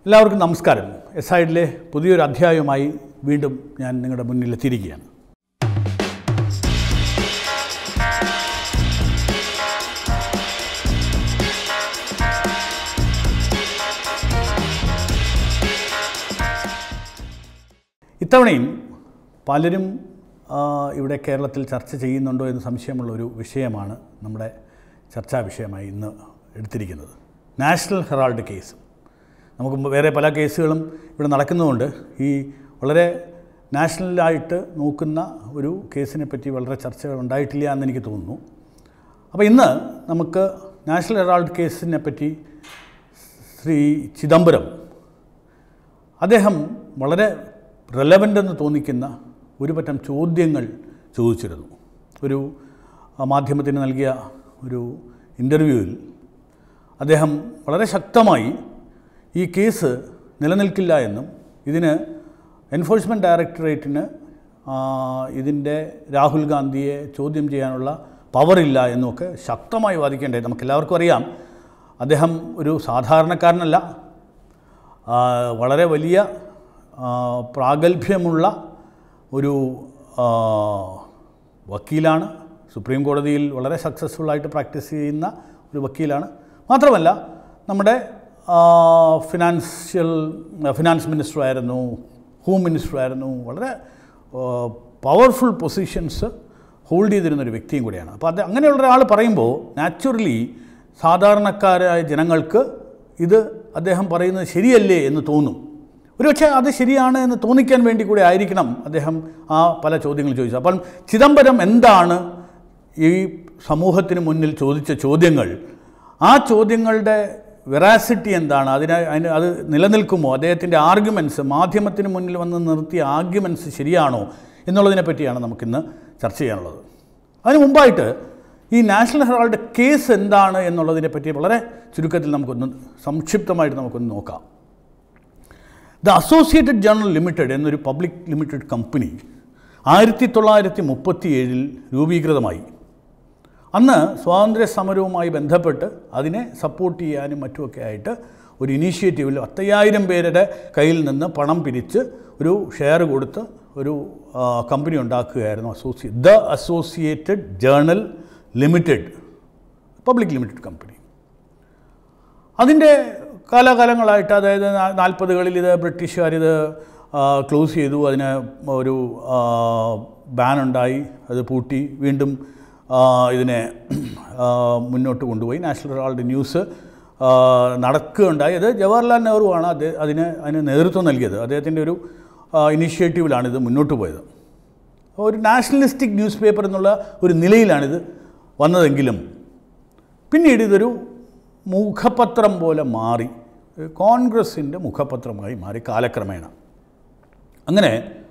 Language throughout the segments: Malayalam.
എല്ലാവർക്കും നമസ്കാരം എസ് ഐഡിലെ പുതിയൊരു അധ്യായവുമായി വീണ്ടും ഞാൻ നിങ്ങളുടെ മുന്നിൽ എത്തിയിരിക്കുകയാണ് ഇത്തവണയും പലരും ആ, ഇവിടെ കേരളത്തിൽ ചർച്ച ചെയ്യുന്നുണ്ടോ എന്ന് സംശയമുള്ള ഒരു വിഷയമാണ് നമ്മുടെ ചർച്ചാ വിഷയമായി ഇന്ന് എടുത്തിരിക്കുന്നത് നാഷണൽ ഹെറാൾഡ് കേസ് നമുക്ക് വേറെ പല കേസുകളും ഇവിടെ നടക്കുന്നതുകൊണ്ട് ഈ വളരെ നാഷണലായിട്ട് നോക്കുന്ന ഒരു കേസിനെ പറ്റി വളരെ ചർച്ചകൾ ഉണ്ടായിട്ടില്ല എന്ന് എനിക്ക് തോന്നുന്നു അപ്പോൾ ഇന്ന് നമുക്ക് നാഷണൽ ഹെറാൾഡ് കേസിനെ പറ്റി ശ്രീ ചിദംബരം അദ്ദേഹം വളരെ റെലവൻ്റ് എന്ന് തോന്നിക്കുന്ന ഒരു പറ്റം ചോദ്യങ്ങൾ ചോദിച്ചിരുന്നു ഒരു ആ, മാധ്യമത്തിന് നൽകിയ ഒരു ഇൻ്റർവ്യൂവിൽ അദ്ദേഹം വളരെ ശക്തമായി ഈ കേസ് നിലനിൽക്കില്ല എന്നും ഇതിന് എൻഫോഴ്സ്മെൻറ്റ് ഡയറക്ടറേറ്റിന് ആ, ഇതിൻ്റെ രാഹുൽ ഗാന്ധിയെ ചോദ്യം ചെയ്യാനുള്ള പവറില്ല എന്നുമൊക്കെ ശക്തമായി വാദിക്കേണ്ടത് നമുക്ക് എല്ലാവർക്കും അറിയാം അദ്ദേഹം ഒരു സാധാരണക്കാരനല്ല ആ, വളരെ വലിയ ആ, പ്രാഗൽഭ്യമുള്ള ഒരു ആ, വക്കീലാണ് സുപ്രീം കോടതിയിൽ വളരെ സക്സസ്ഫുള്ളായിട്ട് പ്രാക്ടീസ് ചെയ്യുന്ന ഒരു വക്കീലാണ് മാത്രമല്ല നമ്മുടെ ആ, ഫിനാൻഷ്യൽ ഫിനാൻസ് മിനിസ്റ്ററായിരുന്നു ഹോം മിനിസ്റ്ററായിരുന്നു വളരെ പവർഫുൾ പൊസിഷൻസ് ഹോൾഡ് ചെയ്തിരുന്ന ഒരു വ്യക്തിയും കൂടിയാണ് അപ്പോൾ അത് അങ്ങനെയുള്ള ഒരാൾ പറയുമ്പോൾ നാച്ചുറലി സാധാരണക്കാരായ ജനങ്ങൾക്ക് ഇത് അദ്ദേഹം പറയുന്നത് ശരിയല്ലേ എന്ന് തോന്നും ഒരുപക്ഷെ അത് ശരിയാണ് എന്ന് തോന്നിക്കാൻ വേണ്ടി കൂടെ ആയിരിക്കണം അദ്ദേഹം ആ പല ചോദ്യങ്ങൾ ചോദിച്ചത് അപ്പം ചിദംബരം എന്താണ് ഈ സമൂഹത്തിന് മുന്നിൽ ചോദിച്ച ചോദ്യങ്ങൾ ആ ചോദ്യങ്ങളുടെ വെറാസിറ്റി എന്താണ് അതിന് അതിന് അത് നിലനിൽക്കുമോ അദ്ദേഹത്തിൻ്റെ ആർഗ്യുമെൻറ്റ്സ് മാധ്യമത്തിന് മുന്നിൽ വന്ന് നിർത്തിയ ആർഗ്യുമെൻറ്റ്സ് ശരിയാണോ എന്നുള്ളതിനെ പറ്റിയാണ് നമുക്കിന്ന് ചർച്ച ചെയ്യാനുള്ളത് അതിന് മുമ്പായിട്ട് ഈ നാഷണൽ ഹെറാൾഡ് കേസ് എന്താണ് എന്നുള്ളതിനെ പറ്റി വളരെ ചുരുക്കത്തിൽ നമുക്കൊന്ന് സംക്ഷിപ്തമായിട്ട് നമുക്കൊന്ന് നോക്കാം ദ അസോസിയേറ്റഡ് ജേർണൽ ലിമിറ്റഡ് എന്നൊരു പബ്ലിക് ലിമിറ്റഡ് കമ്പനി ആയിരത്തി തൊള്ളായിരത്തി മുപ്പത്തി ഏഴിൽ രൂപീകൃതമായി അന്ന് സ്വാതന്ത്ര്യ സമരവുമായി ബന്ധപ്പെട്ട് അതിനെ സപ്പോർട്ട് ചെയ്യാനും മറ്റുമൊക്കെ ആയിട്ട് ഒരു ഇനീഷ്യേറ്റീവിൽ പത്തയ്യായിരം പേരുടെ കയ്യിൽ നിന്ന് പണം പിരിച്ച് ഒരു ഷെയർ കൊടുത്ത് ഒരു ആ, കമ്പനി ഉണ്ടാക്കുകയായിരുന്നു അസോസിയേ the Associated Journal Limited public limited company അതിൻ്റെ കാലാകാലങ്ങളായിട്ട് അതായത് നാ- നാൽപ്പതുകളിൽ ഇത് ബ്രിട്ടീഷുകാർ ഇത് ക്ലോസ് ചെയ്തു അതിന് ഒരു ബാൻ ഉണ്ടായി അത് പൂട്ടി വീണ്ടും ആ, ഇതിനെ ആ, മുന്നോട്ട് കൊണ്ടുപോയി നാഷണൽ ഹെറാൾഡ് ന്യൂസ് ആ, നടക്കുകയുണ്ടായി അത് ജവഹർലാൽ നെഹ്റുവാണ് അത് അതിന് അതിന് നേതൃത്വം നൽകിയത് അദ്ദേഹത്തിൻ്റെ ഒരു ഇനിഷ്യേറ്റീവിലാണ് ഇത് മുന്നോട്ട് പോയത് ഒരു നാഷണലിസ്റ്റിക് ന്യൂസ് പേപ്പർ എന്നുള്ള ഒരു നിലയിലാണിത് വന്നതെങ്കിലും പിന്നീട് ഇതൊരു മുഖപത്രം പോലെ മാറി കോൺഗ്രസിൻ്റെ മുഖപത്രമായി മാറി കാലക്രമേണ അങ്ങനെ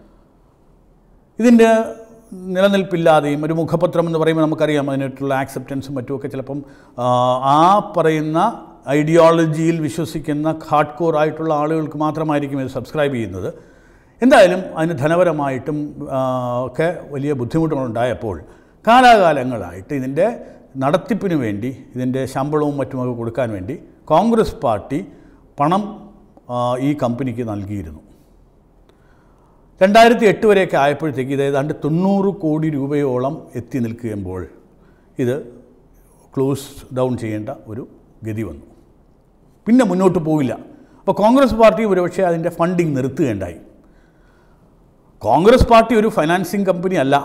ഇതിൻ്റെ നിലനിൽപ്പില്ലാതെയും ഒരു മുഖപത്രം എന്ന് പറയുമ്പോൾ നമുക്കറിയാം അതിനായിട്ടുള്ള ആക്സെപ്റ്റൻസും മറ്റുമൊക്കെ ചിലപ്പം ആ, ആ പറയുന്ന ഐഡിയോളജിയിൽ വിശ്വസിക്കുന്ന ഹാർഡ് കോർ ആയിട്ടുള്ള ആളുകൾക്ക് മാത്രമായിരിക്കും ഇത് സബ്സ്ക്രൈബ് ചെയ്യുന്നത് എന്തായാലും അതിന് ധനപരമായിട്ടും ആ, ഒക്കെ വലിയ ബുദ്ധിമുട്ടുകളുണ്ടായപ്പോൾ കാലാകാലങ്ങളായിട്ട് ഇതിൻ്റെ നടത്തിപ്പിന് വേണ്ടി ഇതിൻ്റെ ശമ്പളവും മറ്റുമൊക്കെ കൊടുക്കാൻ വേണ്ടി കോൺഗ്രസ് പാർട്ടി പണം ആ, ഈ കമ്പനിക്ക് നൽകിയിരുന്നു രണ്ടായിരത്തി എട്ട് വരെയൊക്കെ ആയപ്പോഴത്തേക്ക് ഇത് ഏതാണ്ട് തൊണ്ണൂറ് കോടി രൂപയോളം എത്തി നിൽക്കുമ്പോൾ ഇത് ക്ലോസ് ഡൗൺ ചെയ്യേണ്ട ഒരു ഗതി വന്നു പിന്നെ മുന്നോട്ട് പോകില്ല അപ്പോൾ കോൺഗ്രസ് പാർട്ടി ഒരുപക്ഷെ അതിൻ്റെ ഫണ്ടിങ് നിർത്തുകയുണ്ടായി കോൺഗ്രസ് പാർട്ടി ഒരു ഫൈനാൻസിങ് കമ്പനി അല്ല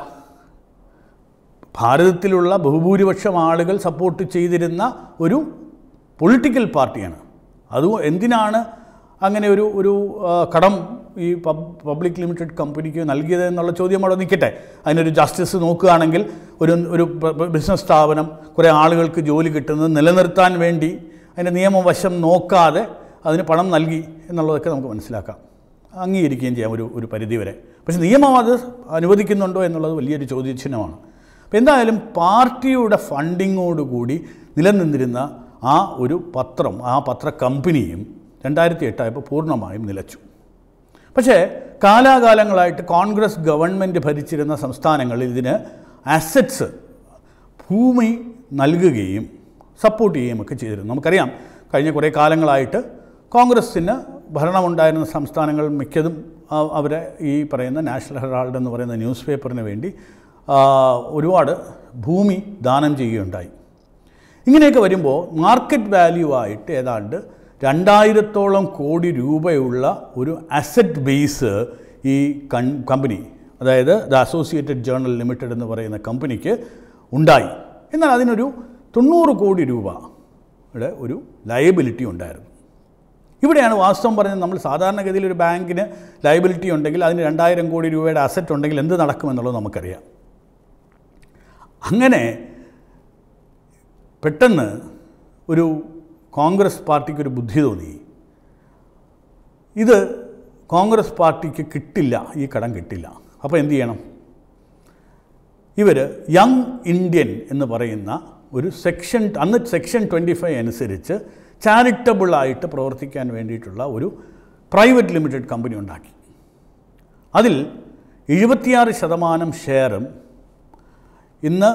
ഭാരതത്തിലുള്ള ബഹുഭൂരിപക്ഷം ആളുകൾ സപ്പോർട്ട് ചെയ്തിരുന്ന ഒരു പൊളിറ്റിക്കൽ പാർട്ടിയാണ് അത് എന്തിനാണ് അങ്ങനെ ഒരു ഒരു ആ, കടം ഈ പബ് പബ്ലിക് ലിമിറ്റഡ് കമ്പനിക്ക് നൽകിയത് എന്നുള്ള ചോദ്യം അവിടെ നിൽക്കട്ടെ അതിനൊരു ജസ്റ്റിസ് നോക്കുകയാണെങ്കിൽ ഒരു ഒരു ബിസിനസ് സ്ഥാപനം കുറേ ആളുകൾക്ക് ജോലി കിട്ടുന്നത് നിലനിർത്താൻ വേണ്ടി അതിൻ്റെ നിയമവശം നോക്കാതെ അതിന് പണം നൽകി എന്നുള്ളതൊക്കെ നമുക്ക് മനസ്സിലാക്കാം അംഗീകരിക്കുകയും ചെയ്യാം ഒരു ഒരു പരിധിവരെ പക്ഷേ നിയമം അത് അനുവദിക്കുന്നുണ്ടോ എന്നുള്ളത് വലിയൊരു ചോദ്യചിഹ്നമാണ് അപ്പോൾ എന്തായാലും പാർട്ടിയുടെ ഫണ്ടിങ്ങോടുകൂടി നിലനിന്നിരുന്ന ആ ഒരു പത്രം ആ പത്ര കമ്പനിയും രണ്ടായിരത്തി എട്ടായപ്പോൾ പൂർണ്ണമായും നിലച്ചു പക്ഷേ കാലാകാലങ്ങളായിട്ട് കോൺഗ്രസ് ഗവൺമെൻറ് ഭരിച്ചിരുന്ന സംസ്ഥാനങ്ങളിൽ ഇതിന് അസറ്റ്സ് ഭൂമി നൽകുകയും സപ്പോർട്ട് ചെയ്യുകയും ഒക്കെ ചെയ്തിരുന്നു നമുക്കറിയാം കഴിഞ്ഞ കുറേ കാലങ്ങളായിട്ട് കോൺഗ്രസ്സിന് ഭരണമുണ്ടായിരുന്ന സംസ്ഥാനങ്ങൾ മിക്കതും ആ- അവരെ ഈ പറയുന്ന നാഷണൽ ഹെറാൾഡ് എന്ന് പറയുന്ന ന്യൂസ് പേപ്പറിന് വേണ്ടി ആ, ഒരുപാട് ഭൂമി ദാനം ചെയ്യുകയുണ്ടായി ഇങ്ങനെയൊക്കെ വരുമ്പോൾ മാർക്കറ്റ് വാല്യൂ ആയിട്ട് ഏതാണ്ട് രണ്ടായിരത്തോളം കോടി രൂപയുള്ള ഒരു അസറ്റ് ബേസ് ഈ കൺ കമ്പനി അതായത് ദ അസോസിയേറ്റഡ് ജേർണൽ ലിമിറ്റഡ് എന്ന് പറയുന്ന കമ്പനിക്ക് ഉണ്ടായി എന്നാൽ അതിനൊരു തൊണ്ണൂറ് കോടി രൂപയുടെ ഒരു ലയബിലിറ്റി ഉണ്ടായിരുന്നു ഇവിടെയാണ് വാസ്തവം പറഞ്ഞത് നമ്മൾ സാധാരണഗതിയിൽ ഒരു ബാങ്കിന് ലയബിലിറ്റി ഉണ്ടെങ്കിൽ അതിന് രണ്ടായിരം കോടി രൂപയുടെ അസറ്റ് ഉണ്ടെങ്കിൽ എന്ത് നടക്കുമെന്നുള്ളത് നമുക്കറിയാം അങ്ങനെ പെട്ടെന്ന് ഒരു കോൺഗ്രസ് പാർട്ടിക്ക് ഒരു ബുദ്ധി തോന്നി ഇത് കോൺഗ്രസ് പാർട്ടിക്ക് കിട്ടില്ല ഈ കടം കിട്ടില്ല അപ്പോൾ എന്ത് ചെയ്യണം ഇവർ യങ് ഇന്ത്യൻ എന്ന് പറയുന്ന ഒരു സെക്ഷൻ അന്ന് സെക്ഷൻ ട്വൻറ്റി ഫൈവ് അനുസരിച്ച് ചാരിറ്റബിളായിട്ട് പ്രവർത്തിക്കാൻ വേണ്ടിയിട്ടുള്ള ഒരു പ്രൈവറ്റ് ലിമിറ്റഡ് കമ്പനി ഉണ്ടാക്കി അതിൽ എഴുപത്തിയാറ് ശതമാനം ഷെയറും ഇന്ന്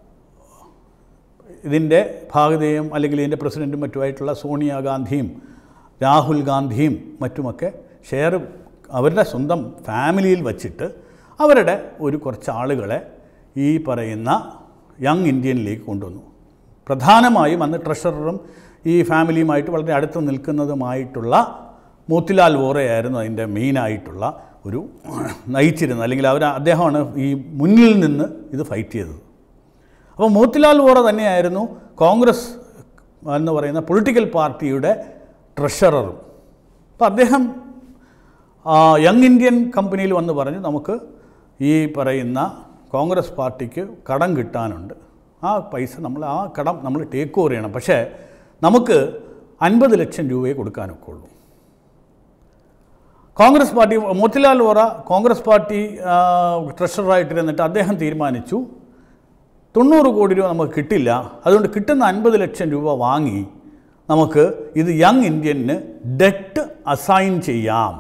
ഇതിൻ്റെ ഭാഗതയും അല്ലെങ്കിൽ ഇതിൻ്റെ പ്രസിഡൻറ്റും മറ്റുമായിട്ടുള്ള സോണിയാഗാന്ധിയും രാഹുൽ ഗാന്ധിയും മറ്റുമൊക്കെ ഷെയർ അവരുടെ സ്വന്തം ഫാമിലിയിൽ വച്ചിട്ട് അവരുടെ ഒരു കുറച്ച് ആളുകളെ ഈ പറയുന്ന യങ് ഇന്ത്യനിലേക്ക് കൊണ്ടുവന്നു പ്രധാനമായും അന്ന് ട്രഷററും ഈ ഫാമിലിയുമായിട്ട് വളരെ അടുത്ത് നിൽക്കുന്നതുമായിട്ടുള്ള മോത്തിലാൽ വോറയായിരുന്നു അതിൻ്റെ മെയിനായിട്ടുള്ള ഒരു നയിച്ചിരുന്നത് അല്ലെങ്കിൽ അവർ അദ്ദേഹമാണ് ഈ മുന്നിൽ നിന്ന് ഇത് ഫൈറ്റ് ചെയ്തത് അപ്പോൾ മോത്തിലാൽ വോറ തന്നെയായിരുന്നു കോൺഗ്രസ് എന്ന് പറയുന്ന പൊളിറ്റിക്കൽ പാർട്ടിയുടെ ട്രഷററും അപ്പോൾ അദ്ദേഹം ആ, യങ് ഇന്ത്യൻ കമ്പനിയിൽ വന്ന് പറഞ്ഞു നമുക്ക് ഈ പറയുന്ന കോൺഗ്രസ് പാർട്ടിക്ക് കടം കിട്ടാനുണ്ട് ആ പൈസ നമ്മൾ ആ കടം നമ്മൾ ടേക്ക് ഓവർ ചെയ്യണം പക്ഷേ നമുക്ക് അൻപത് ലക്ഷം രൂപയെ കൊടുക്കാനൊക്കെ ഉള്ളൂ കോൺഗ്രസ് പാർട്ടി മോത്തിലാൽ വോറ കോൺഗ്രസ് പാർട്ടി ആ, ട്രഷററായിട്ടിരുന്നിട്ട് അദ്ദേഹം തീരുമാനിച്ചു തൊണ്ണൂറ് കോടി രൂപ നമുക്ക് കിട്ടില്ല അതുകൊണ്ട് കിട്ടുന്ന അൻപത് ലക്ഷം രൂപ വാങ്ങി നമുക്ക് ഇത് യങ് ഇന്ത്യന് ഡെറ്റ് അസൈൻ ചെയ്യാം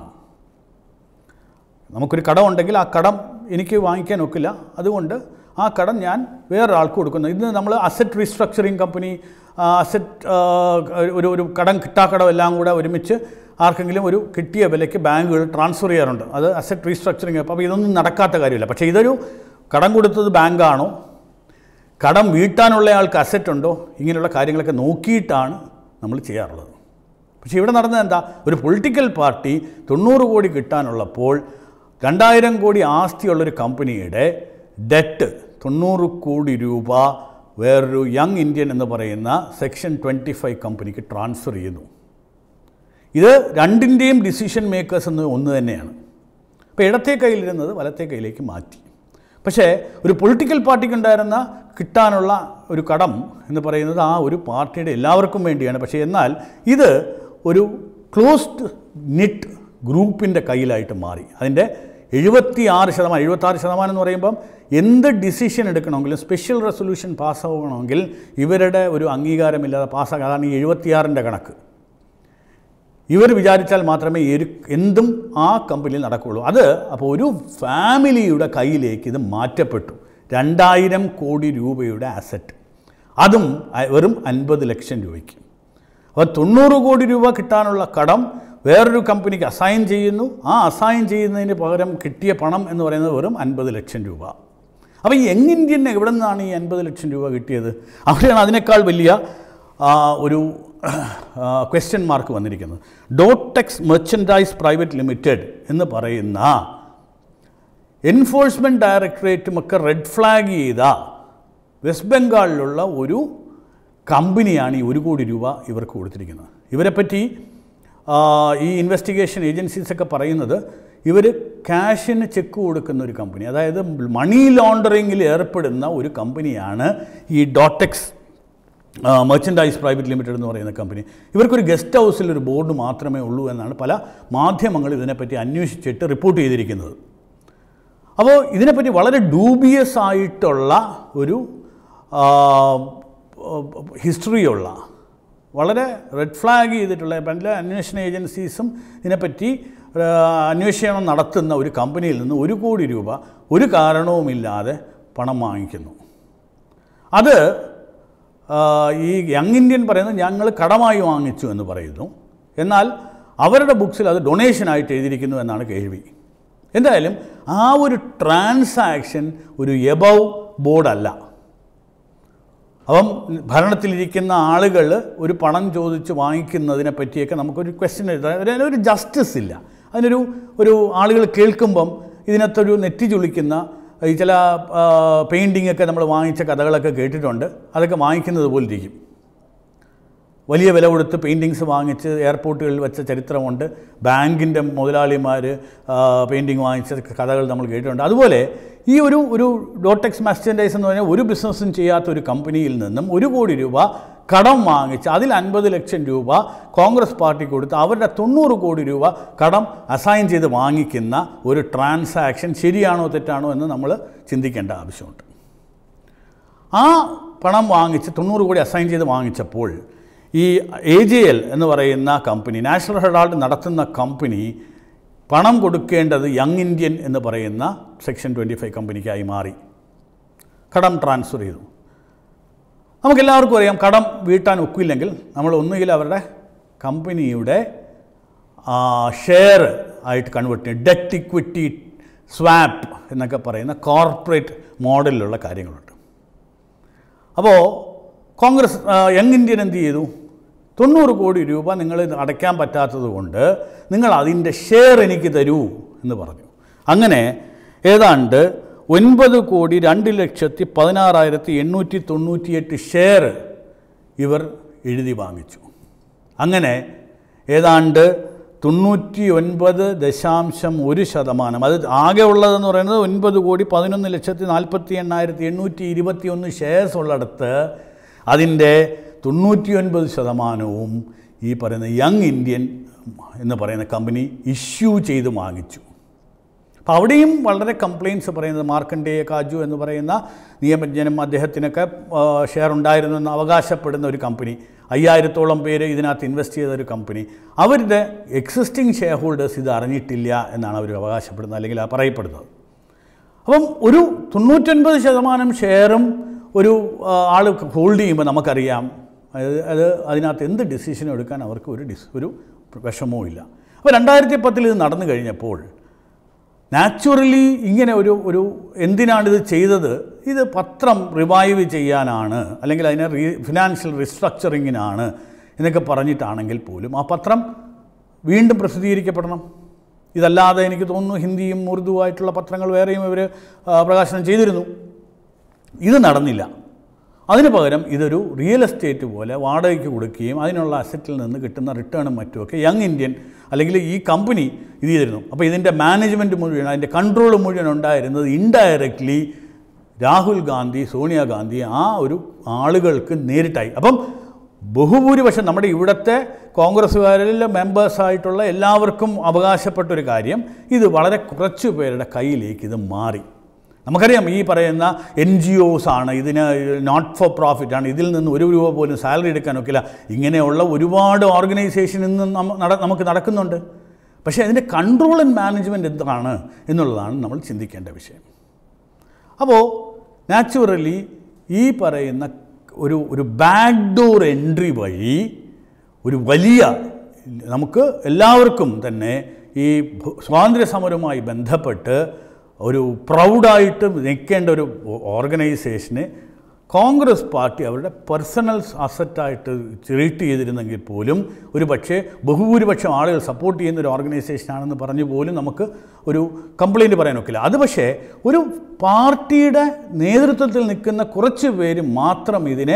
നമുക്കൊരു കടം ഉണ്ടെങ്കിൽ ആ കടം എനിക്ക് വാങ്ങിക്കാൻ ഒക്കില്ല അതുകൊണ്ട് ആ കടം ഞാൻ വേറൊരാൾക്ക് കൊടുക്കുന്നു ഇത് നമ്മൾ അസറ്റ് റീസ്ട്രക്ചറിങ് കമ്പനി അസറ്റ് ഒരു ഒരു കടം കിട്ടാക്കടം എല്ലാം കൂടെ ഒരുമിച്ച് ആർക്കെങ്കിലും ഒരു കിട്ടിയ വിലയ്ക്ക് ബാങ്കുകൾ ട്രാൻസ്ഫർ ചെയ്യാറുണ്ട് അത് അസറ്റ് റീസ്ട്രക്ചറിങ് അപ്പോൾ ഇതൊന്നും നടക്കാത്ത കാര്യമില്ല പക്ഷേ ഇതൊരു കടം കൊടുത്തത് ബാങ്കാണോ കടം വീട്ടാനുള്ള ആൾക്ക് അസറ്റ് ഉണ്ടോ ഇങ്ങനെയുള്ള കാര്യങ്ങളൊക്കെ നോക്കിയിട്ടാണ് നമ്മൾ ചെയ്യാറുള്ളത് പക്ഷേ ഇവിടെ നടന്നത് എന്താ ഒരു പൊളിറ്റിക്കൽ പാർട്ടി തൊണ്ണൂറ് കോടി കിട്ടാനുള്ളപ്പോൾ രണ്ടായിരം കോടി ആസ്തിയുള്ളൊരു കമ്പനിയുടെ ഡെറ്റ് തൊണ്ണൂറ് കോടി രൂപ വേറൊരു യങ് ഇന്ത്യൻ എന്ന് പറയുന്ന സെക്ഷൻ ട്വൻറ്റി ഫൈവ് കമ്പനിക്ക് ട്രാൻസ്ഫർ ചെയ്യുന്നു ഇത് രണ്ടിൻ്റെയും ഡിസിഷൻ മേക്കേഴ്സ് എന്ന് ഒന്ന് തന്നെയാണ് അപ്പോൾ ഇടത്തെ കയ്യിലിരുന്നത് വലത്തെ കയ്യിലേക്ക് മാറ്റി പക്ഷേ ഒരു പൊളിറ്റിക്കൽ പാർട്ടിക്കുണ്ടായിരുന്ന കിട്ടാനുള്ള ഒരു കടം എന്ന് പറയുന്നത് ആ ഒരു പാർട്ടിയുടെ എല്ലാവർക്കും വേണ്ടിയാണ് പക്ഷേ എന്നാൽ ഇത് ഒരു ക്ലോസ്ഡ് നിറ്റ് ഗ്രൂപ്പിൻ്റെ കയ്യിലായിട്ട് മാറി അതിൻ്റെ എഴുപത്തി ആറ് ശതമാനം എഴുപത്താറ് ശതമാനം എന്ന് പറയുമ്പം എന്ത് ഡിസിഷൻ എടുക്കണമെങ്കിലും സ്പെഷ്യൽ റെസൊല്യൂഷൻ പാസ്സാവണമെങ്കിൽ ഇവരുടെ ഒരു അംഗീകാരമില്ലാതെ പാസ്സാകാൻ അതാണ് ഈ എഴുപത്തിയാറിൻ്റെ കണക്ക് ഇവർ വിചാരിച്ചാൽ മാത്രമേ ഒരു എന്തും ആ കമ്പനിയിൽ നടക്കുകയുള്ളൂ അത് അപ്പോൾ ഒരു ഫാമിലിയുടെ കയ്യിലേക്ക് ഇത് മാറ്റപ്പെട്ടു രണ്ടായിരം കോടി രൂപയുടെ അസറ്റ് അതും അ- വെറും അൻപത് ലക്ഷം രൂപയ്ക്ക് അപ്പോൾ തൊണ്ണൂറ് കോടി രൂപ കിട്ടാനുള്ള കടം വേറൊരു കമ്പനിക്ക് അസൈൻ ചെയ്യുന്നു ആ അസൈൻ ചെയ്യുന്നതിന് പകരം കിട്ടിയ പണം എന്ന് പറയുന്നത് വെറും അൻപത് ലക്ഷം രൂപ അപ്പോൾ ഈ യങ് ഇന്ത്യന് എവിടെ നിന്നാണ് ഈ അൻപത് ലക്ഷം രൂപ കിട്ടിയത് അവിടെയാണ് അതിനേക്കാൾ വലിയ ആ, ഒരു ക്വസ്റ്റ്യൻ മാർക്ക് വന്നിരിക്കുന്നത് ഡോട്ടെക്സ് മെർച്ചൻഡൈസ് പ്രൈവറ്റ് ലിമിറ്റഡ് എന്ന് പറയുന്ന എൻഫോഴ്സ്മെൻറ്റ് ഡയറക്ടറേറ്റുമൊക്കെ റെഡ് ഫ്ലാഗ് ചെയ്ത വെസ്റ്റ് ബംഗാളിലുള്ള ഒരു കമ്പനിയാണ് ഈ ഒരു കോടി രൂപ ഇവർക്ക് കൊടുത്തിരിക്കുന്നത് ഇവരെപ്പറ്റി ആ, ഈ ഇൻവെസ്റ്റിഗേഷൻ ഏജൻസീസൊക്കെ പറയുന്നത് ഇവർ ക്യാഷിന് ചെക്ക് കൊടുക്കുന്ന ഒരു കമ്പനി അതായത് മണി ലോണ്ടറിങ്ങിൽ ഏർപ്പെടുന്ന ഒരു കമ്പനിയാണ് ഈ ഡോട്ടെക്സ് മെർച്ചൻഡൈസ് പ്രൈവറ്റ് ലിമിറ്റഡ് എന്ന് പറയുന്ന കമ്പനി ഇവർക്കൊരു ഗസ്റ്റ് ഹൗസിൽ ഒരു ബോർഡ് മാത്രമേ ഉള്ളൂ എന്നാണ് പല മാധ്യമങ്ങൾ ഇതിനെപ്പറ്റി അന്വേഷിച്ചിട്ട് റിപ്പോർട്ട് ചെയ്തിരിക്കുന്നത് അപ്പോൾ ഇതിനെപ്പറ്റി വളരെ ഡൂബിയസ് ആയിട്ടുള്ള ഒരു ഹിസ്റ്ററിയുള്ള വളരെ റെഡ് ഫ്ലാഗ് ചെയ്തിട്ടുള്ള പല അന്വേഷണ ഏജൻസീസും ഇതിനെപ്പറ്റി ആ, അന്വേഷണം നടത്തുന്ന ഒരു കമ്പനിയിൽ നിന്ന് ഒരു കോടി രൂപ ഒരു കാരണവുമില്ലാതെ പണം വാങ്ങിക്കുന്നു അത് ആ, ഈ യങ് ഇന്ത്യൻ പറയുന്നത് ഞങ്ങൾ കടമായി വാങ്ങിച്ചു എന്ന് പറയുന്നു എന്നാൽ അവരുടെ ബുക്സിൽ അത് ഡൊണേഷനായിട്ട് എഴുതിയിരിക്കുന്നു എന്നാണ് കേൾവി എന്തായാലും ആ ഒരു ട്രാൻസാക്ഷൻ ഒരു എബവ് ബോർഡല്ല അപ്പം ഭരണത്തിലിരിക്കുന്ന ആളുകൾ ഒരു പണം ചോദിച്ച് വാങ്ങിക്കുന്നതിനെ പറ്റിയൊക്കെ നമുക്കൊരു ക്വസ്റ്റ്യൻ എഴുതാൻ ഒരു ജസ്റ്റിസ് ഇല്ല അതിനൊരു ഒരു ആളുകൾ കേൾക്കുമ്പം ഇതിനകത്തൊരു നെറ്റി ചുളിക്കുന്ന ഈ ചില പെയിൻറ്റിംഗ് ഒക്കെ നമ്മൾ വാങ്ങിച്ച കഥകളൊക്കെ കേട്ടിട്ടുണ്ട് അതൊക്കെ വാങ്ങിക്കുന്നത് പോലെ ഇരിക്കും വലിയ വില കൊടുത്ത് പെയിൻറ്റിങ്സ് വാങ്ങിച്ച് എയർപോർട്ടുകളിൽ വെച്ച ചരിത്രമുണ്ട് ബാങ്കിൻ്റെ മുതലാളിമാർ പെയിൻറ്റിങ് വാങ്ങിച്ച കഥകൾ നമ്മൾ കേട്ടിട്ടുണ്ട് അതുപോലെ ഈ ഒരു ഒരു ഡോട്ടെക്സ് മസ്റ്റൻഡൈസ് എന്ന് പറഞ്ഞാൽ ഒരു ബിസിനസ്സും ചെയ്യാത്ത ഒരു കമ്പനിയിൽ നിന്നും ഒരു കോടി രൂപ കടം വാങ്ങിച്ച് അതിൽ അൻപത് ലക്ഷം രൂപ കോൺഗ്രസ് പാർട്ടി കൊടുത്ത് അവരുടെ തൊണ്ണൂറ് കോടി രൂപ കടം അസൈൻ ചെയ്ത് വാങ്ങിക്കുന്ന ഒരു ട്രാൻസാക്ഷൻ ശരിയാണോ തെറ്റാണോ എന്ന് നമ്മൾ ചിന്തിക്കേണ്ട ആവശ്യമുണ്ട് ആ പണം വാങ്ങിച്ച് തൊണ്ണൂറ് കോടി അസൈൻ ചെയ്ത് വാങ്ങിച്ചപ്പോൾ ഈ എ ജെ എൽ എന്ന് പറയുന്ന കമ്പനി നാഷണൽ ഹെറാൾഡ് നടത്തുന്ന കമ്പനി പണം കൊടുക്കേണ്ടത് യങ് ഇന്ത്യൻ എന്ന് പറയുന്ന സെക്ഷൻ ട്വൻറ്റി ഫൈവ് കമ്പനിക്കായി മാറി കടം ട്രാൻസ്ഫർ ചെയ്തു നമുക്കെല്ലാവർക്കും അറിയാം കടം വീട്ടാൻ ഒക്കില്ലെങ്കിൽ നമ്മൾ ഒന്നുകിൽ അവരുടെ കമ്പനിയുടെ ഷെയർ ആയിട്ട് കൺവേർട്ട് ചെയ്യും ഡെറ്റ് ഇക്വിറ്റി സ്വാപ്പ് എന്നൊക്കെ പറയുന്ന കോർപ്പറേറ്റ് മോഡലിലുള്ള കാര്യങ്ങളുണ്ട് അപ്പോൾ കോൺഗ്രസ് യങ് ഇന്ത്യൻ എന്ത് ചെയ്തു തൊണ്ണൂറ് കോടി രൂപ നിങ്ങൾ അടയ്ക്കാൻ പറ്റാത്തത് കൊണ്ട് നിങ്ങൾ അതിൻ്റെ ഷെയർ എനിക്ക് തരൂ എന്ന് പറഞ്ഞു അങ്ങനെ ഏതാണ്ട് ഒൻപത് കോടി രണ്ട് ലക്ഷത്തി പതിനാറായിരത്തി എണ്ണൂറ്റി തൊണ്ണൂറ്റിയെട്ട് ഷെയർ ഇവർ എഴുതി വാങ്ങിച്ചു അങ്ങനെ ഏതാണ്ട് തൊണ്ണൂറ്റി ഒൻപത് ദശാംശം ഒരു ശതമാനം അത് ആകെ ഉള്ളതെന്ന് പറയുന്നത് ഒൻപത് കോടി പതിനൊന്ന് ലക്ഷത്തി നാൽപ്പത്തി എണ്ണായിരത്തി എണ്ണൂറ്റി ഇരുപത്തി ഒന്ന് ഷെയർസ് ഉള്ളിടത്ത് അതിൻ്റെ തൊണ്ണൂറ്റി ഒൻപത് ശതമാനവും ഈ പറയുന്ന യങ് ഇന്ത്യൻ എന്ന് പറയുന്ന കമ്പനി ഇഷ്യൂ ചെയ്ത് വാങ്ങിച്ചു അപ്പോൾ അവിടെയും വളരെ കംപ്ലയിൻസ് പറയുന്നത് മാർക്കണ്ടേയ കാജു എന്ന് പറയുന്ന നിയമജ്ഞനും അദ്ദേഹത്തിനൊക്കെ ഷെയർ ഉണ്ടായിരുന്നു എന്ന് അവകാശപ്പെടുന്ന ഒരു കമ്പനി അയ്യായിരത്തോളം പേര് ഇതിനകത്ത് ഇൻവെസ്റ്റ് ചെയ്ത ഒരു കമ്പനി അവരുടെ എക്സിസ്റ്റിംഗ് ഷെയർ ഹോൾഡേഴ്സ് ഇത് അറിഞ്ഞിട്ടില്ല എന്നാണ് അവർ അവകാശപ്പെടുന്നത് അല്ലെങ്കിൽ ആ പറയപ്പെടുന്നത് അപ്പം ഒരു തൊണ്ണൂറ്റൊൻപത് ശതമാനം ഷെയറും ഒരു ആൾ ഹോൾഡ് ചെയ്യുമ്പോൾ നമുക്കറിയാം അത് അത് അതിനകത്ത് എന്ത് ഡിസിഷൻ എടുക്കാൻ അവർക്ക് ഒരു ഡിസ് ഒരു വിഷമവും ഇല്ല അപ്പോൾ രണ്ടായിരത്തി പത്തിൽ ഇത് നടന്നു കഴിഞ്ഞപ്പോൾ നാച്ചുറലി ഇങ്ങനെ ഒരു ഒരു എന്തിനാണിത് ചെയ്തത് ഇത് പത്രം റിവൈവ് ചെയ്യാനാണ് അല്ലെങ്കിൽ അതിനെ റീ ഫിനാൻഷ്യൽ റിസ്ട്രക്ചറിങ്ങിനാണ് എന്നൊക്കെ പറഞ്ഞിട്ടാണെങ്കിൽ പോലും ആ പത്രം വീണ്ടും പ്രസിദ്ധീകരിക്കപ്പെടണം ഇതല്ലാതെ എനിക്ക് തോന്നുന്നു ഹിന്ദിയും ഉറുദുവായിട്ടുള്ള പത്രങ്ങൾ വേറെയും ഇവർ പ്രകാശനം ചെയ്തിരുന്നു ഇത് നടന്നില്ല അതിന് പകരം ഇതൊരു റിയൽ എസ്റ്റേറ്റ് പോലെ വാടകയ്ക്ക് കൊടുക്കുകയും അതിനുള്ള അസറ്റിൽ നിന്ന് കിട്ടുന്ന റിട്ടേണും മറ്റുമൊക്കെ യങ് ഇന്ത്യൻ അല്ലെങ്കിൽ ഈ കമ്പനി ഇത് ചെയ്തിരുന്നു അപ്പോൾ ഇതിൻ്റെ മാനേജ്മെൻറ്റ് മുഴുവൻ അതിൻ്റെ കൺട്രോൾ മുഴുവൻ ഉണ്ടായിരുന്നത് ഇൻഡയറക്റ്റ്ലി രാഹുൽ ഗാന്ധി സോണിയാഗാന്ധി ആ ഒരു ആളുകൾക്ക് നേരിട്ടായി അപ്പം ബഹുഭൂരിപക്ഷം നമ്മുടെ ഇവിടുത്തെ കോൺഗ്രസ്സുകാരിൽ മെമ്പേഴ്സായിട്ടുള്ള എല്ലാവർക്കും അവകാശപ്പെട്ട ഒരു കാര്യം ഇത് വളരെ കുറച്ച് പേരുടെ കയ്യിലേക്ക് ഇത് മാറി നമുക്കറിയാം ഈ പറയുന്ന എൻ ജി ഒസ് ആണ് ഇതിന് നോട്ട് ഫോർ പ്രോഫിറ്റ് ആണ് ഇതിൽ നിന്ന് ഒരു രൂപ പോലും സാലറി എടുക്കാൻ ഒക്കില്ല ഇങ്ങനെയുള്ള ഒരുപാട് ഓർഗനൈസേഷൻ ഇന്ന് നമ്മ നട നമുക്ക് നടക്കുന്നുണ്ട് പക്ഷേ അതിൻ്റെ കൺട്രോൾ ആൻഡ് മാനേജ്മെൻറ്റ് എന്താണ് എന്നുള്ളതാണ് നമ്മൾ ചിന്തിക്കേണ്ട വിഷയം അപ്പോൾ നാച്ചുറലി ഈ പറയുന്ന ഒരു ഒരു ബാക്ക് ഡോർ എൻട്രി വഴി ഒരു വലിയ നമുക്ക് എല്ലാവർക്കും തന്നെ ഈ സ്വാതന്ത്ര്യ സമരവുമായി ബന്ധപ്പെട്ട് ഒരു പ്രൗഡായിട്ട് നിൽക്കേണ്ട ഒരു ഓർഗനൈസേഷന് കോൺഗ്രസ് പാർട്ടി അവരുടെ പേഴ്സണൽ അസറ്റായിട്ട് ട്രീറ്റ് ചെയ്തിരുന്നെങ്കിൽ പോലും ഒരു പക്ഷേ ബഹുഭൂരിപക്ഷം ആളുകൾ സപ്പോർട്ട് ചെയ്യുന്ന ഒരു ഓർഗനൈസേഷനാണെന്ന് പറഞ്ഞു പോലും നമുക്ക് ഒരു കംപ്ലയിൻറ്റ് പറയാൻ ഒക്കില്ല അത് പക്ഷേ ഒരു പാർട്ടിയുടെ നേതൃത്വത്തിൽ നിൽക്കുന്ന കുറച്ച് പേര് മാത്രം ഇതിനെ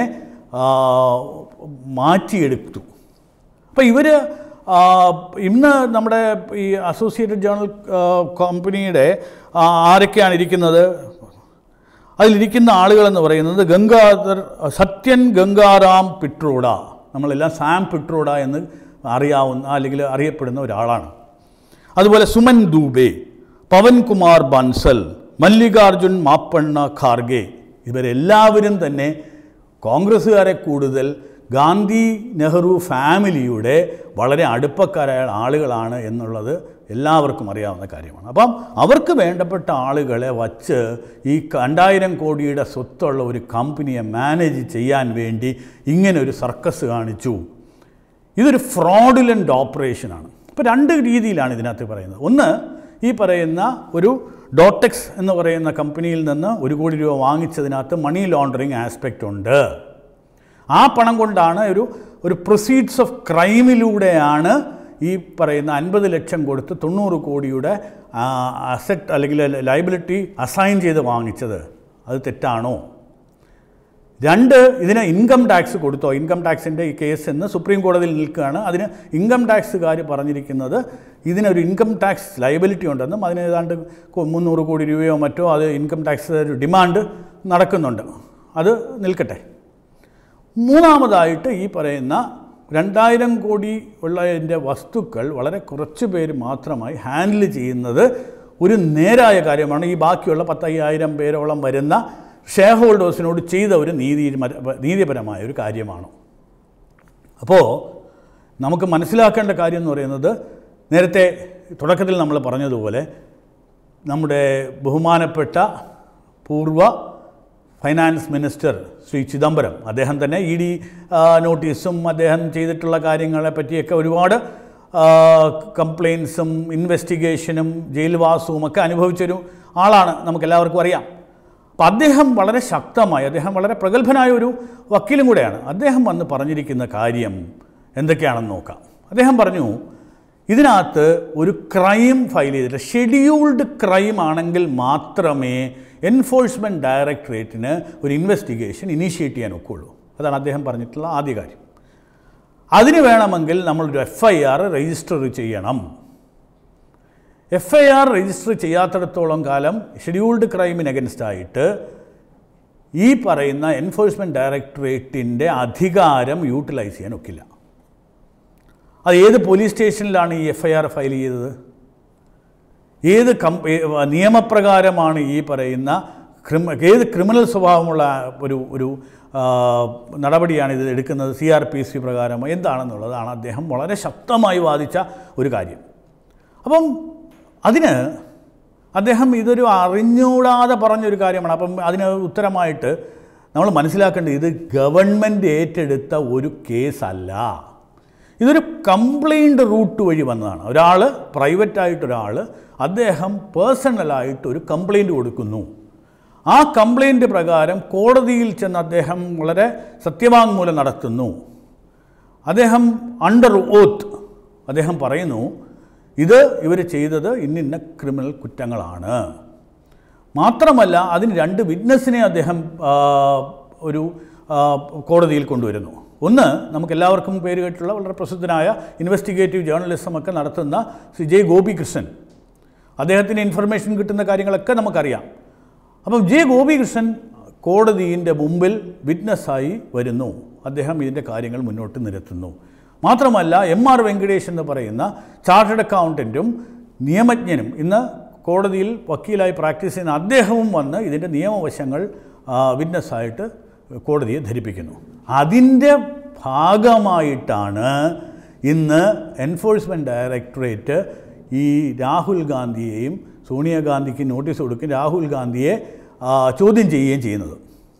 മാറ്റിയെടുത്തു അപ്പോൾ ഇവർ ഇന്ന് നമ്മുടെ ഈ അസോസിയേറ്റഡ് ജേണൽ കമ്പനിയുടെ ആരൊക്കെയാണ് ഇരിക്കുന്നത് അതിലിരിക്കുന്ന ആളുകളെന്ന് പറയുന്നത് ഗംഗാധർ സത്യൻ ഗംഗാറാം പിട്രോഡ നമ്മളെല്ലാം സാം പിട്രോഡ എന്ന് അറിയാവുന്ന അല്ലെങ്കിൽ അറിയപ്പെടുന്ന ഒരാളാണ് അതുപോലെ സുമൻ ദൂബെ പവൻകുമാർ ബൻസൽ മല്ലികാർജുൻ മാപ്പണ്ണ ഖാർഗെ ഇവരെല്ലാവരും തന്നെ കോൺഗ്രസ്സുകാരെ കൂടുതൽ ഗാന്ധി നെഹ്റു ഫാമിലിയുടെ വളരെ അടുപ്പക്കാരായ ആളുകളാണ് എന്നുള്ളത് എല്ലാവർക്കും അറിയാവുന്ന കാര്യമാണ് അപ്പം അവർക്ക് വേണ്ടപ്പെട്ട ആളുകളെ വച്ച് ഈ രണ്ടായിരം കോടിയുടെ സ്വത്തുള്ള ഒരു കമ്പനിയെ മാനേജ് ചെയ്യാൻ വേണ്ടി ഇങ്ങനെ ഒരു സർക്കസ് കാണിച്ചു ഇതൊരു ഫ്രോഡുലൻ്റ് ഓപ്പറേഷനാണ് ഇപ്പോൾ രണ്ട് രീതിയിലാണ് ഇതിനകത്ത് പറയുന്നത് ഒന്ന് ഈ പറയുന്ന ഒരു ഡോട്ടെക്സ് എന്ന് പറയുന്ന കമ്പനിയിൽ നിന്ന് ഒരു കോടി രൂപ വാങ്ങിച്ചതിനകത്ത് മണി ലോണ്ടറിങ് ആസ്പെക്റ്റ് ഉണ്ട് ആ പണം കൊണ്ടാണ് ഒരു ഒരു പ്രൊസീഡ്സ് ഓഫ് ക്രൈമിലൂടെയാണ് ഈ പറയുന്ന അൻപത് ലക്ഷം കൊടുത്ത് തൊണ്ണൂറ് കോടിയുടെ അസറ്റ് അല്ലെങ്കിൽ ലൈബിലിറ്റി അസൈൻ ചെയ്ത് വാങ്ങിച്ചത് അത് തെറ്റാണോ രണ്ട് ഇതിന് ഇൻകം ടാക്സ് കൊടുത്തോ ഇൻകം ടാക്സിൻ്റെ ഈ കേസ് എന്ന് സുപ്രീം കോടതിയിൽ നിൽക്കുകയാണ് അതിന് ഇൻകം ടാക്സുകാർ പറഞ്ഞിരിക്കുന്നത് ഇതിനൊരു ഇൻകം ടാക്സ് ലയബിലിറ്റി ഉണ്ടെന്നും അതിന് ഏതാണ്ട് കൊ- മുന്നൂറ് കോടി രൂപയോ മറ്റോ അത് ഇൻകം ടാക്സ് ഒരു ഡിമാൻഡ് നടക്കുന്നുണ്ട് അത് നിൽക്കട്ടെ മൂന്നാമതായിട്ട് ഈ പറയുന്ന രണ്ടായിരം കോടി ഉള്ളതിൻ്റെ വസ്തുക്കൾ വളരെ കുറച്ച് പേര് മാത്രമായി ഹാൻഡിൽ ചെയ്യുന്നത് ഒരു നേരായ കാര്യമാണ് ഈ ബാക്കിയുള്ള പത്തയ്യായിരം പേരോളം വരുന്ന ഷെയർ ഹോൾഡേഴ്സിനോട് ചെയ്ത ഒരു നീതി നീതിപരമായ ഒരു കാര്യമാണ് അപ്പോൾ നമുക്ക് മനസ്സിലാക്കേണ്ട കാര്യം എന്ന് പറയുന്നത് നേരത്തെ തുടക്കത്തിൽ നമ്മൾ പറഞ്ഞതുപോലെ നമ്മുടെ ബഹുമാനപ്പെട്ട പൂർവ ഫൈനാൻസ് മിനിസ്റ്റർ ശ്രീ ചിദംബരം അദ്ദേഹം തന്നെ ഇ ഡി നോട്ടീസും അദ്ദേഹം ചെയ്തിട്ടുള്ള കാര്യങ്ങളെ പറ്റിയൊക്കെ ഒരുപാട് കംപ്ലയിൻസും ഇൻവെസ്റ്റിഗേഷനും ജയിൽവാസവും ഒക്കെ അനുഭവിച്ചൊരു ആളാണ് നമുക്കെല്ലാവർക്കും അറിയാം അപ്പം അദ്ദേഹം വളരെ ശക്തമായി അദ്ദേഹം വളരെ പ്രഗത്ഭനായ ഒരു വക്കീലും കൂടെയാണ് അദ്ദേഹം വന്ന് പറഞ്ഞിരിക്കുന്ന കാര്യം എന്തൊക്കെയാണെന്ന് നോക്കാം അദ്ദേഹം പറഞ്ഞു ഇതിനകത്ത് ഒരു ക്രൈം ഫയൽ ചെയ്തിട്ട് ഷെഡ്യൂൾഡ് ക്രൈം ആണെങ്കിൽ മാത്രമേ എൻഫോഴ്സ്മെൻറ്റ് ഡയറക്ടറേറ്റിന് ഒരു ഇൻവെസ്റ്റിഗേഷൻ ഇനീഷ്യേറ്റ് ചെയ്യാൻ ഒക്കുള്ളൂ അതാണ് അദ്ദേഹം പറഞ്ഞിട്ടുള്ള ആദ്യ കാര്യം അതിന് വേണമെങ്കിൽ നമ്മളൊരു എഫ് ഐ ആർ രജിസ്റ്റർ ചെയ്യണം എഫ് ഐ ആർ രജിസ്റ്റർ ചെയ്യാത്തിടത്തോളം കാലം ഷെഡ്യൂൾഡ് ക്രൈമിന് അഗൻസ്റ്റ് ആയിട്ട് ഈ പറയുന്ന എൻഫോഴ്സ്മെൻറ്റ് ഡയറക്ടറേറ്റിൻ്റെ അധികാരം യൂട്ടിലൈസ് ചെയ്യാൻ ഒക്കില്ല അത് ഏത് പോലീസ് സ്റ്റേഷനിലാണ് ഈ എഫ് ഐ ആർ ഫയൽ ചെയ്തത് ഏത് കം ഏ- നിയമപ്രകാരമാണ് ഈ പറയുന്ന ക്രിമ ഏത് ക്രിമിനൽ സ്വഭാവമുള്ള ഒരു ഒരു ആ, നടപടിയാണ് ഇത് എടുക്കുന്നത് സി ആർ പി സി പ്രകാരം എന്താണെന്നുള്ളതാണ് അദ്ദേഹം വളരെ ശക്തമായി വാദിച്ച ഒരു കാര്യം അപ്പം അതിന് അദ്ദേഹം ഇതൊരു അറിഞ്ഞൂടാതെ പറഞ്ഞൊരു കാര്യമാണ് അപ്പം അതിന് ഉത്തരമായിട്ട് നമ്മൾ മനസ്സിലാക്കേണ്ടത് ഇത് ഗവൺമെൻറ് ഏറ്റെടുത്ത ഒരു കേസല്ല ഇതൊരു കംപ്ലൈൻറ്റ് റൂട്ട് വഴി വന്നതാണ് ഒരാൾ പ്രൈവറ്റായിട്ടൊരാൾ അദ്ദേഹം പേഴ്സണലായിട്ട് ഒരു കംപ്ലൈൻറ്റ് കൊടുക്കുന്നു ആ കംപ്ലൈൻറ്റ് പ്രകാരം കോടതിയിൽ ചെന്ന് അദ്ദേഹം വളരെ സത്യവാങ്മൂലം നടത്തുന്നു അദ്ദേഹം അണ്ടർ ഓത്ത് അദ്ദേഹം പറയുന്നു ഇത് ഇവർ ചെയ്തത് ഇന്നിന്ന ക്രിമിനൽ കുറ്റങ്ങളാണ് മാത്രമല്ല അതിന് രണ്ട് വിറ്റ്നസ്സിനെ അദ്ദേഹം ആ, ഒരു ആ, കോടതിയിൽ കൊണ്ടുവരുന്നു ഒന്ന് നമുക്ക് എല്ലാവർക്കും പേര് കേട്ടുള്ള വളരെ പ്രസിദ്ധനായ ഇൻവെസ്റ്റിഗേറ്റീവ് ജേർണലിസം ഒക്കെ നടത്തുന്ന ശ്രീ ജെ ഗോപികൃഷ്ണൻ അദ്ദേഹത്തിന് ഇൻഫർമേഷൻ കിട്ടുന്ന കാര്യങ്ങളൊക്കെ നമുക്കറിയാം അപ്പം ജെ ഗോപികൃഷ്ണൻ കോടതിയിൻ്റെ മുമ്പിൽ വിറ്റ്നസ്സായി വരുന്നു അദ്ദേഹം ഇതിൻ്റെ കാര്യങ്ങൾ മുന്നോട്ട് നിരത്തുന്നു മാത്രമല്ല എം ആർ വെങ്കടേഷ് എന്ന് പറയുന്ന ചാർട്ടേഡ് അക്കൗണ്ടൻറ്റും നിയമജ്ഞനും ഇന്ന് കോടതിയിൽ വക്കീലായി പ്രാക്ടീസ് ചെയ്യുന്ന അദ്ദേഹവും വന്ന് ഇതിൻ്റെ നിയമവശങ്ങൾ ആ, വിറ്റ്നസ്സായിട്ട് കോടതിയെ ധരിപ്പിക്കുന്നു അതിൻ്റെ ഭാഗമായിട്ടാണ് ഇന്ന് എൻഫോഴ്സ്മെൻറ്റ് ഡയറക്ടറേറ്റ് ഈ രാഹുൽ ഗാന്ധിയെയും സോണിയാഗാന്ധിക്ക് നോട്ടീസ് കൊടുക്കുകയും രാഹുൽ ഗാന്ധിയെ ആ, ചോദ്യം ചെയ്യുകയും ചെയ്യുന്നത്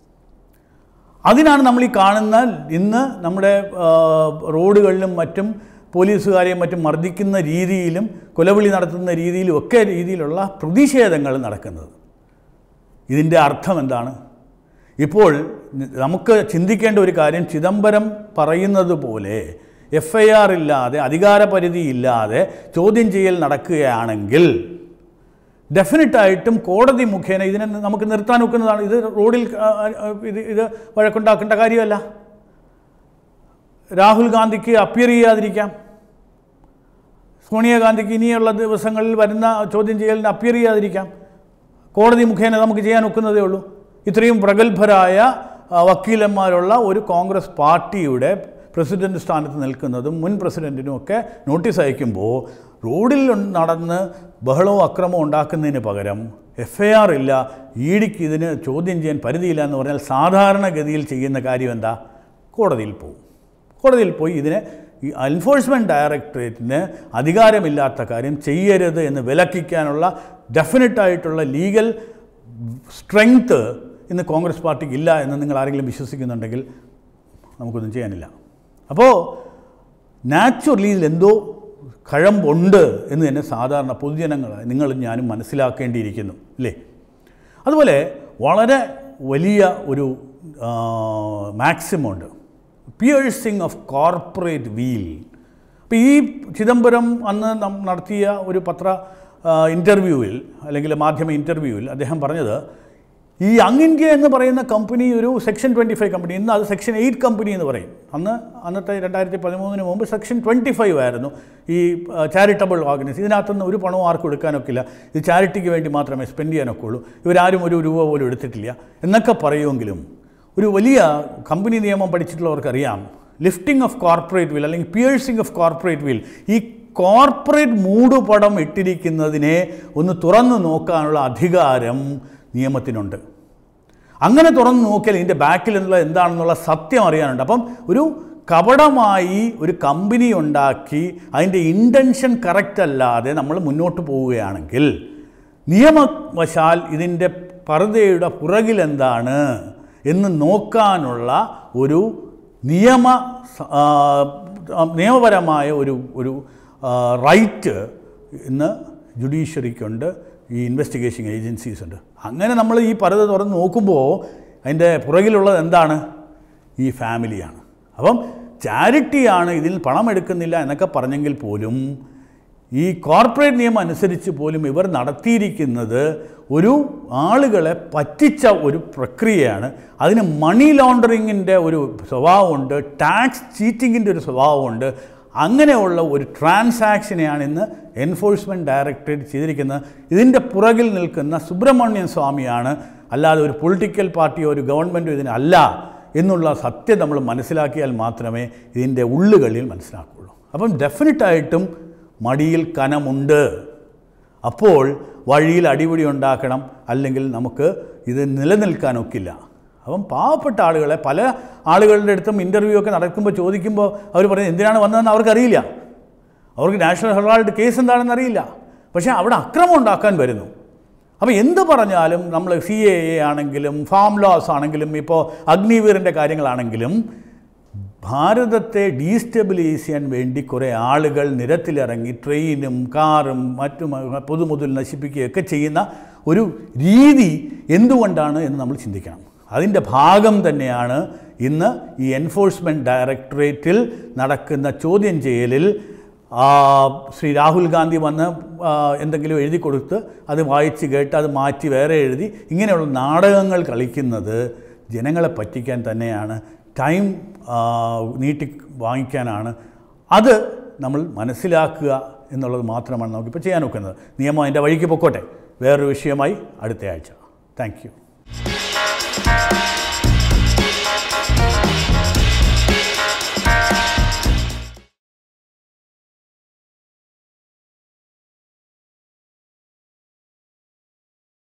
അതിനാണ് നമ്മൾ ഈ കാണുന്ന ഇന്ന് നമ്മുടെ ആ, റോഡുകളിലും മറ്റും പോലീസുകാരെയും മറ്റും മർദ്ദിക്കുന്ന രീതിയിലും കൊലവിളി നടത്തുന്ന രീതിയിലും ഒക്കെ രീതിയിലുള്ള പ്രതിഷേധങ്ങൾ നടക്കുന്നത് ഇതിൻ്റെ അർത്ഥം എന്താണ് ഇപ്പോൾ നമുക്ക് ചിന്തിക്കേണ്ട ഒരു കാര്യം ചിദംബരം പറയുന്നത് പോലെ എഫ് ഐ ആർ ഇല്ലാതെ അധികാരപരിധി ഇല്ലാതെ ചോദ്യം ചെയ്യൽ നടക്കുകയാണെങ്കിൽ ഡെഫിനറ്റായിട്ടും കോടതി മുഖേന ഇതിനെ നമുക്ക് നിർത്താൻ ഒക്കുന്നതാണ് ഇത് റോഡിൽ ആ, ആ, ഇത് ഇത് വഴക്കുണ്ടാക്കേണ്ട കാര്യമല്ല രാഹുൽ ഗാന്ധിക്ക് അപ്പിയർ ചെയ്യാതിരിക്കാം സോണിയാഗാന്ധിക്ക് ഇനിയുള്ള ദിവസങ്ങളിൽ വരുന്ന ചോദ്യം ചെയ്യലിന് അപ്പിയർ ചെയ്യാതിരിക്കാം കോടതി മുഖേന നമുക്ക് ചെയ്യാൻ ഒക്കുന്നതേ ഉള്ളൂ ഇത്രയും പ്രഗത്ഭരായ ആ, വക്കീലന്മാരുള്ള ഒരു കോൺഗ്രസ് പാർട്ടിയുടെ പ്രസിഡന്റ് സ്ഥാനത്ത് നിൽക്കുന്നതും മുൻ പ്രസിഡന്റിനും ഒക്കെ നോട്ടീസ് അയക്കുമ്പോൾ റോഡിൽ നടന്ന് ബഹളവും അക്രമവും ഉണ്ടാക്കുന്നതിന് പകരം എഫ് ഐ ആർ ഇല്ല ഈടിക്ക് ഇതിന് ചോദ്യം ചെയ്യാൻ പരിധിയില്ല എന്ന് പറഞ്ഞാൽ സാധാരണഗതിയിൽ ചെയ്യുന്ന കാര്യം എന്താ കോടതിയിൽ പോകും കോടതിയിൽ പോയി ഇതിനെ ഈ എൻഫോഴ്സ്മെൻറ്റ് ഡയറക്ടറേറ്റിന് അധികാരമില്ലാത്ത കാര്യം ചെയ്യരുത് എന്ന് വിലക്കിക്കാനുള്ള ഡെഫിനറ്റായിട്ടുള്ള ലീഗൽ സ്ട്രെങ്ത്ത് ഇന്ന് കോൺഗ്രസ് പാർട്ടിക്ക് ഇല്ല എന്ന് നിങ്ങൾ ആരെങ്കിലും വിശ്വസിക്കുന്നുണ്ടെങ്കിൽ നമുക്കൊന്നും ചെയ്യാനില്ല അപ്പോൾ നാച്ചുറലി ഇതിലെന്തോ കഴമ്പുണ്ട് എന്ന് തന്നെ സാധാരണ പൊതുജനങ്ങൾ നിങ്ങളും ഞാനും മനസ്സിലാക്കേണ്ടിയിരിക്കുന്നു അല്ലേ അതുപോലെ വളരെ വലിയ ഒരു മാക്സിമം ഉണ്ട് പിയേഴ്സിങ് ഓഫ് കോർപ്പറേറ്റ് വീൽ അപ്പോൾ ഈ ചിദംബരം അന്ന് നം- നടത്തിയ ഒരു പത്ര ഇൻ്റർവ്യൂവിൽ അല്ലെങ്കിൽ മാധ്യമ ഇൻ്റർവ്യൂവിൽ അദ്ദേഹം പറഞ്ഞത് ഈ യങ് ഇന്ത്യ എന്ന് പറയുന്ന കമ്പനി ഒരു സെക്ഷൻ ട്വൻറ്റി ഫൈവ് കമ്പനി ഇന്ന് അത് സെക്ഷൻ എയ്റ്റ് കമ്പനി എന്ന് പറയും അന്ന് അന്നത്തെ രണ്ടായിരത്തി പതിമൂന്നിന് മുമ്പ് സെക്ഷൻ ട്വൻറ്റി ഫൈവ് ആയിരുന്നു ഈ ചാരിറ്റബിൾ ഓർഗനൈസ് ഇതിനകത്തുനിന്ന് ഒരു പണവും ആർക്കും എടുക്കാനൊക്കില്ല ഇത് ചാരിറ്റിക്ക് വേണ്ടി മാത്രമേ സ്പെൻഡ് ചെയ്യാനൊക്കെ ഉള്ളൂ ഇവരാരും ഒരു രൂപ പോലും എടുത്തിട്ടില്ല എന്നൊക്കെ പറയുമെങ്കിലും ഒരു വലിയ കമ്പനി നിയമം പഠിച്ചിട്ടുള്ളവർക്കറിയാം ലിഫ്റ്റിംഗ് ഓഫ് കോർപ്പറേറ്റ് വിൽ അല്ലെങ്കിൽ പിയേഴ്സിംഗ് ഓഫ് കോർപ്പറേറ്റ് വിൽ ഈ കോർപ്പറേറ്റ് മൂടുപടം ഇട്ടിരിക്കുന്നതിനെ ഒന്ന് തുറന്നു നോക്കാനുള്ള അധികാരം നിയമത്തിനുണ്ട് അങ്ങനെ തുറന്നു നോക്കിയാൽ ഇതിൻ്റെ ബാക്കിലുള്ള എന്താണെന്നുള്ള സത്യം അറിയാനുണ്ട് അപ്പം ഒരു കപടമായി ഒരു കമ്പനി ഉണ്ടാക്കി അതിൻ്റെ ഇൻറ്റൻഷൻ കറക്റ്റ് അല്ലാതെ നമ്മൾ മുന്നോട്ട് പോവുകയാണെങ്കിൽ നിയമവശാൽ ഇതിൻ്റെ പർദ്ദയുടെ പുറകിലെന്താണ് എന്ന് നോക്കാനുള്ള ഒരു നിയമ സ- ആ, ആ, നിയമപരമായ ഒരു ഒരു റൈറ്റ് ഇന്ന് ജുഡീഷ്യറിക്കുണ്ട് ഈ ഇൻവെസ്റ്റിഗേഷൻ ഏജൻസീസ് ഉണ്ട് അങ്ങനെ നമ്മൾ ഈ പരത തുറന്ന് നോക്കുമ്പോൾ അതിൻ്റെ പുറകിലുള്ളത് എന്താണ് ഈ ഫാമിലിയാണ് അപ്പം ചാരിറ്റിയാണ് ഇതിൽ പണം എടുക്കുന്നില്ല എന്നൊക്കെ പറഞ്ഞെങ്കിൽ പോലും ഈ കോർപ്പറേറ്റ് നിയമം അനുസരിച്ച് പോലും ഇവർ നടത്തിയിരിക്കുന്നത് ഒരു ആളുകളെ പറ്റിച്ച ഒരു പ്രക്രിയയാണ് അതിന് മണി ലോണ്ടറിങ്ങിൻ്റെ ഒരു സ്വഭാവമുണ്ട് ടാക്സ് ചീറ്റിങ്ങിൻ്റെ ഒരു സ്വഭാവമുണ്ട് അങ്ങനെയുള്ള ഒരു ട്രാൻസാക്ഷനെയാണ് ഇന്ന് എൻഫോഴ്സ്മെൻറ്റ് ഡയറക്ടറേറ്റ് ചെയ്തിരിക്കുന്നത് ഇതിൻ്റെ പുറകിൽ നിൽക്കുന്ന സുബ്രഹ്മണ്യൻ സ്വാമിയാണ് അല്ലാതെ ഒരു പൊളിറ്റിക്കൽ പാർട്ടിയോ ഒരു ഗവൺമെൻറ്റോ ഇതിനല്ല എന്നുള്ള സത്യം നമ്മൾ മനസ്സിലാക്കിയാൽ മാത്രമേ ഇതിൻ്റെ ഉള്ളുകളിൽ മനസ്സിലാക്കുകയുള്ളൂ അപ്പം ഡെഫിനറ്റായിട്ടും മടിയിൽ കനമുണ്ട് അപ്പോൾ വഴിയിൽ അടിപിടി ഉണ്ടാക്കണം അല്ലെങ്കിൽ നമുക്ക് ഇത് നിലനിൽക്കാനൊക്കില്ല അപ്പം പാവപ്പെട്ട ആളുകളെ പല ആളുകളുടെ അടുത്തും ഇൻ്റർവ്യൂ ഒക്കെ നടക്കുമ്പോൾ ചോദിക്കുമ്പോൾ അവർ പറയും എന്തിനാണ് വന്നതെന്ന് അവർക്കറിയില്ല അവർക്ക് നാഷണൽ ഹെറാൾഡ് കേസ് എന്താണെന്ന് അറിയില്ല പക്ഷേ അവിടെ അക്രമം ഉണ്ടാക്കാൻ വരുന്നു അപ്പോൾ എന്ത് പറഞ്ഞാലും നമ്മൾ സി എ എ ആണെങ്കിലും ഫാം ലോസ് ആണെങ്കിലും ഇപ്പോൾ അഗ്നിവീറിൻ്റെ കാര്യങ്ങളാണെങ്കിലും ഭാരതത്തെ ഡീസ്റ്റെബിലൈസ് ചെയ്യാൻ വേണ്ടി കുറേ ആളുകൾ നിരത്തിലിറങ്ങി ട്രെയിനും കാറും മറ്റും പൊതുമുതൽ നശിപ്പിക്കുകയൊക്കെ ചെയ്യുന്ന ഒരു രീതി എന്തുകൊണ്ടാണ് എന്ന് നമ്മൾ ചിന്തിക്കണം അതിൻ്റെ ഭാഗം തന്നെയാണ് ഇന്ന് ഈ എൻഫോഴ്സ്മെൻറ്റ് ഡയറക്ടറേറ്റിൽ നടക്കുന്ന ചോദ്യം ചെയ്യലിൽ ആ, ശ്രീ രാഹുൽ ഗാന്ധി വന്ന് ആ, എന്തെങ്കിലും എഴുതി കൊടുത്ത് അത് വായിച്ച് കേട്ട് അത് മാറ്റി വേറെ എഴുതി ഇങ്ങനെയുള്ള നാടകങ്ങൾ കളിക്കുന്നത് ജനങ്ങളെ പറ്റിക്കാൻ തന്നെയാണ് ടൈം ആ, നീട്ടി വാങ്ങിക്കാനാണ് അത് നമ്മൾ മനസ്സിലാക്കുക എന്നുള്ളത് മാത്രമാണ് നമുക്കിപ്പോൾ ചെയ്യാൻ നോക്കുന്നത് നിയമം അതിൻ്റെ വഴിക്ക് പൊക്കോട്ടെ വേറൊരു വിഷയമായി അടുത്ത ആഴ്ച താങ്ക് യു